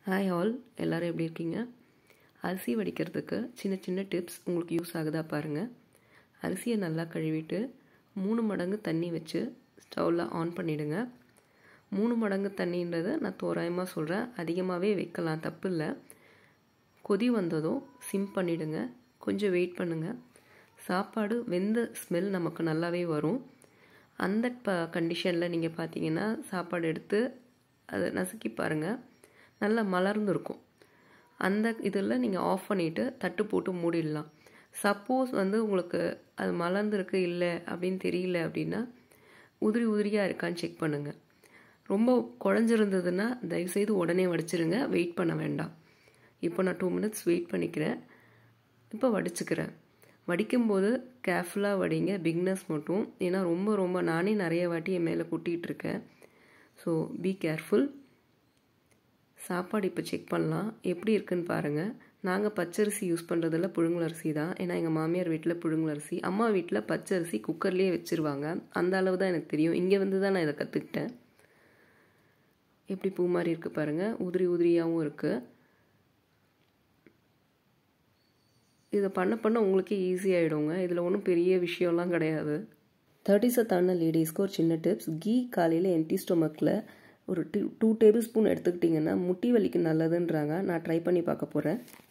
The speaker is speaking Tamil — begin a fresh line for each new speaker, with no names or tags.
ஹாய் ஆல் எல்லோரும் எப்படி இருக்கீங்க அரிசி வடிக்கிறதுக்கு சின்ன சின்ன டிப்ஸ் உங்களுக்கு யூஸ் ஆகுதா பாருங்கள் அரிசியை நல்லா கழுவிட்டு மூணு மடங்கு தண்ணி வச்சு ஸ்டவ்வில் ஆன் பண்ணிவிடுங்க மூணு மடங்கு தண்ணின்றதை நான் தோராயமாக சொல்கிறேன் அதிகமாகவே வைக்கலாம் தப்பு இல்லை கொதி வந்ததும் சிம் பண்ணிவிடுங்க கொஞ்சம் வெயிட் பண்ணுங்கள் சாப்பாடு வெந்த ஸ்மெல் நமக்கு நல்லாவே வரும் அந்த ப கண்டிஷனில் நீங்கள் பார்த்தீங்கன்னா சாப்பாடு எடுத்து அதை நசுக்கி பாருங்கள் நல்லா மலர்ந்துருக்கும் அந்த இதில் நீங்கள் ஆஃப் பண்ணிவிட்டு தட்டு போட்டு மூடிடலாம் சப்போஸ் வந்து உங்களுக்கு அது மலர்ந்துருக்கு இல்லை அப்படின்னு தெரியல அப்படின்னா உதிரி உதிரியாக இருக்கான்னு செக் பண்ணுங்கள் ரொம்ப குழஞ்சிருந்ததுன்னா தயவுசெய்து உடனே வடிச்சிருங்க வெயிட் பண்ண வேண்டாம் இப்போ நான் டூ மினிட்ஸ் வெயிட் பண்ணிக்கிறேன் இப்போ வடிச்சுக்கிறேன் வடிக்கும்போது கேர்ஃபுல்லாக வடிங்க பிக்னஸ் மட்டும் ஏன்னா ரொம்ப ரொம்ப நானே நிறைய வாட்டி என் மேலே கொட்டிகிட்ருக்கேன் ஸோ பி கேர்ஃபுல் சாப்பாடு இப்போ செக் பண்ணலாம் எப்படி இருக்குன்னு பாருங்கள் நாங்கள் பச்சரிசி யூஸ் பண்ணுறதில்ல புழுங்கலரிசி தான் ஏன்னா எங்கள் மாமியார் வீட்டில் புழுங்கலரிசி அம்மா வீட்டில் பச்சரிசி குக்கர்லேயே வச்சுருவாங்க அந்த அளவு தான் எனக்கு தெரியும் இங்கே வந்து தான் நான் இதை கற்றுக்கிட்டேன் எப்படி பூ மாதிரி இருக்குது பாருங்கள் உதிரி உதிரியாகவும் இருக்குது இதை பண்ண பண்ண உங்களுக்கே ஈஸியாகிடுங்க இதில் ஒன்றும் பெரிய விஷயம்லாம் கிடையாது தேர்ட்டிஸை தாண்டின லேடிஸ்க்கு ஒரு சின்ன டிப்ஸ் கீ காலையில் என்டி ஸ்டொமக்கில் ஒரு டூ டூ டேபிள் ஸ்பூன் எடுத்துக்கிட்டிங்கன்னா முட்டி வலிக்கு நல்லதுன்றாங்க நான் ட்ரை பண்ணி பார்க்க போகிறேன்